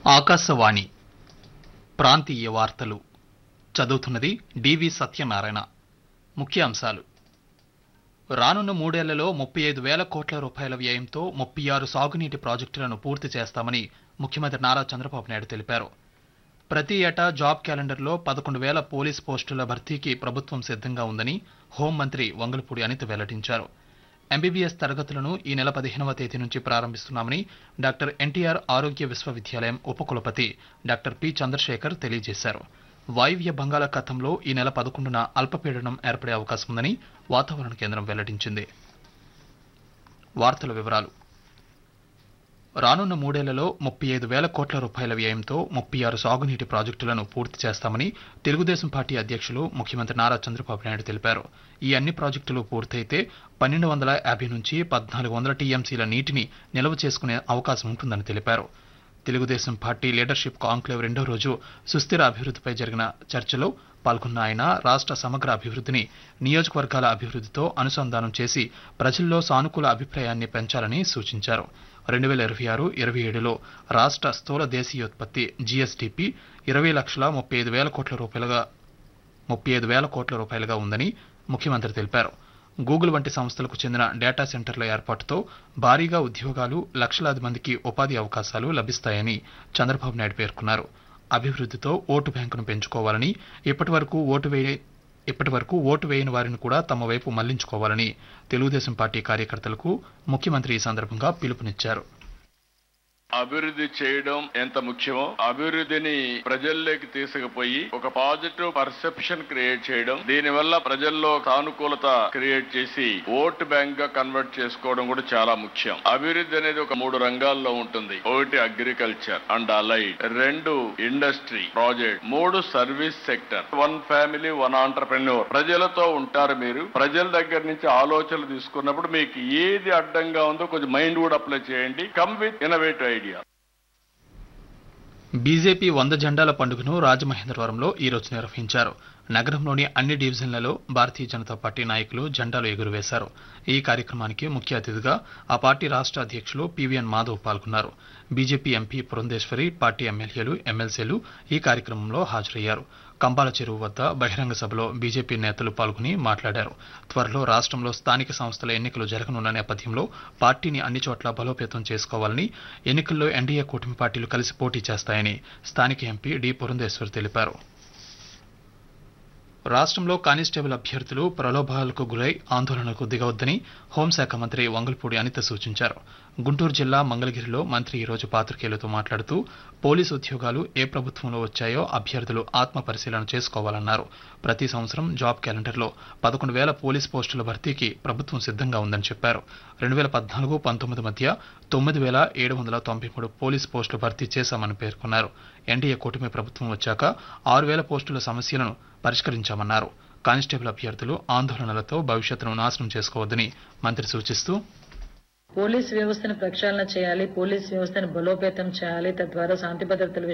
ఆకాశవాణి ప్రాంతీయ వార్తలు చదువుతున్నది డివి సత్యనారాయణ ముఖ్యాంశాలు రానున్న మూడేళ్లలో ముప్పై ఐదు వేల కోట్ల రూపాయల వ్యయంతో ముప్పై ఆరు సాగునీటి ప్రాజెక్టులను పూర్తి చేస్తామని ముఖ్యమంత్రి నారా చంద్రబాబు నాయుడు తెలిపారు ప్రతి ఏటా జాబ్ క్యాలెండర్లో పదకొండు వేల పోలీస్ పోస్టుల భర్తీకి ప్రభుత్వం సిద్ధంగా ఉందని హోంమంత్రి వంగలపూడి అనిత వెల్లడించారు ఎంబీబీఎస్ తరగతులను ఈ నెల పదిహేనవ తేదీ నుంచి ప్రారంభిస్తున్నామని డాక్టర్ ఎన్టీఆర్ ఆరోగ్య విశ్వవిద్యాలయం ఉపకులపతి డాక్టర్ పి చంద్రశేఖర్ తెలియజేశారు వాయువ్య బంగాళాఖాతంలో ఈ నెల పదకొండున అల్పపీడనం ఏర్పడే అవకాశం ఉందని వాతావరణ కేంద్రం వెల్లడించింది వార్తల వివరాలు రానున్న మూడేళ్లలో ముప్పై ఐదు వేల కోట్ల రూపాయల వ్యయంతో ముప్పై ఆరు సాగునీటి ప్రాజెక్టులను పూర్తి చేస్తామని తెలుగుదేశం పార్టీ అధ్యక్షులు ముఖ్యమంత్రి నారా చంద్రబాబు నాయుడు తెలిపారు ఈ అన్ని ప్రాజెక్టులు పూర్తయితే పన్నెండు వందల యాభై నుంచి పద్నాలుగు వందల టీఎంసీల నీటిని నిల్వ చేసుకునే అవకాశం ఉంటుందని తెలిపారు తెలుగుదేశం పార్టీ లీడర్షిప్ కాంక్లేవ్ రెండో రోజు సుస్థిర అభివృద్ధిపై జరిగిన చర్చలో పాల్గొన్న ఆయన రాష్ట్ర సమగ్ర అభివృద్ధిని నియోజకవర్గాల అభివృద్ధితో అనుసంధానం చేసి ప్రజల్లో సానుకూల అభిప్రాయాన్ని పెంచాలని సూచించారు రెండు వేల ఇరవై ఆరు ఇరవై ఏడులో రాష్ట్ర స్థూల దేశీయోత్పత్తి జీఎస్డీపీ ఇరవై లక్షల ముప్పై ఐదు వేల కోట్ల రూపాయలుగా ముప్పై ఐదు వేల కోట్ల రూపాయలుగా ఉందని ముఖ్యమంత్రి తెలిపారు గూగుల్ వంటి సంస్థలకు చెందిన డేటా సెంటర్ల ఏర్పాటుతో భారీగా ఉద్యోగాలు లక్షలాది మందికి ఉపాధి అవకాశాలు లభిస్తాయని చంద్రబాబు నాయుడు పేర్కొన్నారు అభివృద్ధితో ఓటు బ్యాంకును పెంచుకోవాలని ఇప్పటి వరకు ఓటు వేయ ఇప్పటి వరకు ఓటు వేయని వారిని కూడా తమ వైపు మళ్లించుకోవాలని తెలుగుదేశం పార్టీ కార్యకర్తలకు ముఖ్యమంత్రి ఈ సందర్భంగా పిలుపునిచ్చారు అభివృద్ధి చేయడం ఎంత ముఖ్యమో అభివృద్ధిని ప్రజల్లోకి తీసుకుపోయి ఒక పాజిటివ్ పర్సెప్షన్ క్రియేట్ చేయడం దీని వల్ల ప్రజల్లో సానుకూలత క్రియేట్ చేసి ఓట్ బ్యాంక్ గా కన్వర్ట్ చేసుకోవడం కూడా చాలా ముఖ్యం అభివృద్ధి అనేది ఒక మూడు రంగాల్లో ఉంటుంది ఒకటి అగ్రికల్చర్ అండ్ అలైడ్ రెండు ఇండస్ట్రీ ప్రాజెక్ట్ మూడు service sector one family one entrepreneur ప్రజలతో ఉంటారు మీరు ప్రజల దగ్గర నుంచి ఆలోచనలు తీసుకున్నప్పుడు మీకు ఏది అడ్డంగా ఉందో కొంచెం మైండ్ కూడా అప్లై చేయండి come with innovative idea BJP వంద జెండాల పండుగను రాజమహేంద్రవరంలో ఈ రోజు నిర్వహించారు నగరంలోని అన్ని డివిజన్లలో భారతీయ జనతా పార్టీ నాయకులు జెండాలు ఎగురవేశారు ఈ కార్యక్రమానికి ముఖ్య అతిథిగా ఆ పార్టీ రాష్ట్ర అధ్యక్షులు పివిఎన్ మాధవ్ పాల్గొన్నారు బీజేపీ ఎంపీ పురంధేశ్వరి పార్టీ ఎమ్మెల్యేలు ఎమ్మెల్సీలు ఈ కార్యక్రమంలో హాజరయ్యారు కంబాల చెరువు వద్ద బహిరంగ సభలో బీజేపీ నేతలు పాల్గొని మాట్లాడారు త్వరలో రాష్ట్రంలో స్థానిక సంస్థల ఎన్నికలు జరగనున్న నేపథ్యంలో పార్టీని అన్ని చోట్ల బలోపేతం చేసుకోవాలని ఎన్నికల్లో ఎన్డీఏ కూటమి పార్టీలు కలిసి పోటీ చేస్తాయని స్థానిక ఎంపీ డి పురంధేశ్వర్ తెలిపారు రాష్ట్రంలో కానిస్టేబుల్ అభ్యర్థులు ప్రలోభాలకు గురై ఆందోళనకు దిగవద్దని హోంశాఖ మంత్రి వంగల్పూడి అనిత సూచించారు గుంటూరు జిల్లా మంగళగిరిలో మంత్రి ఈ రోజు పాత్రికేయులతో మాట్లాడుతూ పోలీసు ఉద్యోగాలు ఏ ప్రభుత్వంలో వచ్చాయో అభ్యర్థులు ఆత్మ పరిశీలన చేసుకోవాలన్నారు ప్రతి సంవత్సరం జాబ్ క్యాలెండర్లో పదకొండు వేల పోలీస్ పోస్టుల భర్తీకి ప్రభుత్వం సిద్ధంగా ఉందని చెప్పారు రెండు వేల పద్నాలుగు పంతొమ్మిది మధ్య తొమ్మిది వేల ఏడు వందల తొంభై మూడు పోలీస్ పోస్టులు భర్తీ చేశామని పేర్కొన్నారు ఎన్డీఏ కూటమి ప్రభుత్వం వచ్చాక ఆరు వేల పోస్టుల సమస్యలను పరిష్కరించామన్నారు కానిస్టేబుల్ అభ్యర్థులు ఆందోళనలతో భవిష్యత్తును నాశనం చేసుకోవద్దని మంత్రి సూచిస్తూ పోలీస్ వ్యవస్థను ప్రక్షాళన చేయాలి పోలీస్ వ్యవస్థను బలోపేతం చేయాలి తద్వారా శాంతి భద్రతల